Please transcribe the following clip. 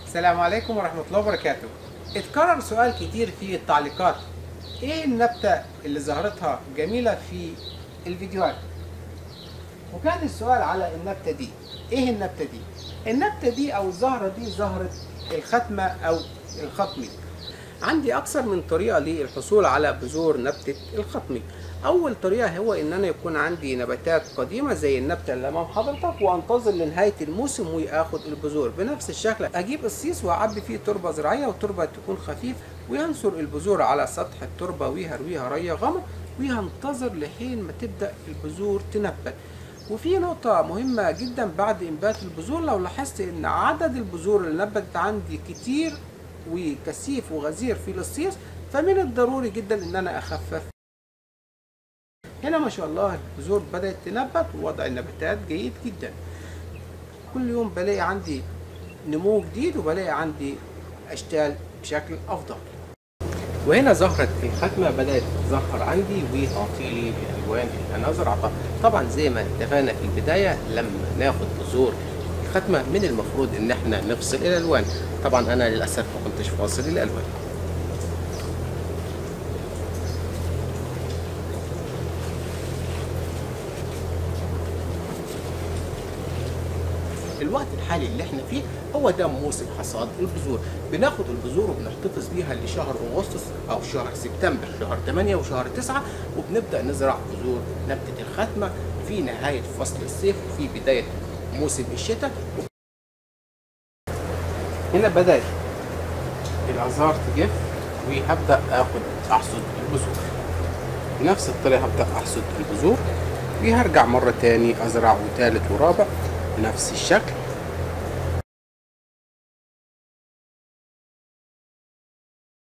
السلام عليكم ورحمة الله وبركاته اتكرر سؤال كتير في التعليقات ايه النبتة اللي ظهرتها جميلة في الفيديوهات وكان السؤال على النبتة دي ايه النبتة دي النبتة دي او الزهرة دي زهرة الختمة او الخطمي عندي اكثر من طريقة للحصول على بذور نبتة الخطمي اول طريقة هو ان انا يكون عندي نباتات قديمة زي النبتة اللي امام حضرتك وانتظر لنهاية الموسم واخد البذور بنفس الشكل اجيب الصيص واعبي فيه تربة زراعية والتربة تكون خفيف وينثر البذور على سطح التربة ويهرويها ري غمر وينتظر لحين ما تبدأ البذور تنبت وفي نقطة مهمة جدا بعد إنبات البذور لو لاحظت إن عدد البذور اللي نبتت عندي كتير وكثيف وغزير في الصيص فمن الضروري جدا إن أنا أخفف هنا ما شاء الله البذور بدأت تنبت ووضع النباتات جيد جدا كل يوم بلاقي عندي نمو جديد وبلاقي عندي أشكال بشكل أفضل وهنا زهرة الختمة بدأت تظهر عندي وتعطي لي الألوان اللي أنا زرعتها طبعا زي ما اتفقنا في البداية لما ناخد بذور الختمة من المفروض إن احنا نفصل الألوان طبعا أنا للأسف ما كنتش فاصل الألوان الوقت الحالي اللي احنا فيه هو ده موسم حصاد البذور بناخد البذور وبنحتفظ بيها لشهر اغسطس او شهر سبتمبر شهر 8 وشهر 9 وبنبدا نزرع بذور نبته الختمه في نهايه فصل الصيف وفي بدايه موسم الشتاء هنا بدات الازهار تجف وهبدا اخد احصد البذور بنفس الطريقه هبدا احصد البذور وهرجع مره تاني ازرع وتالت ورابع بنفس الشكل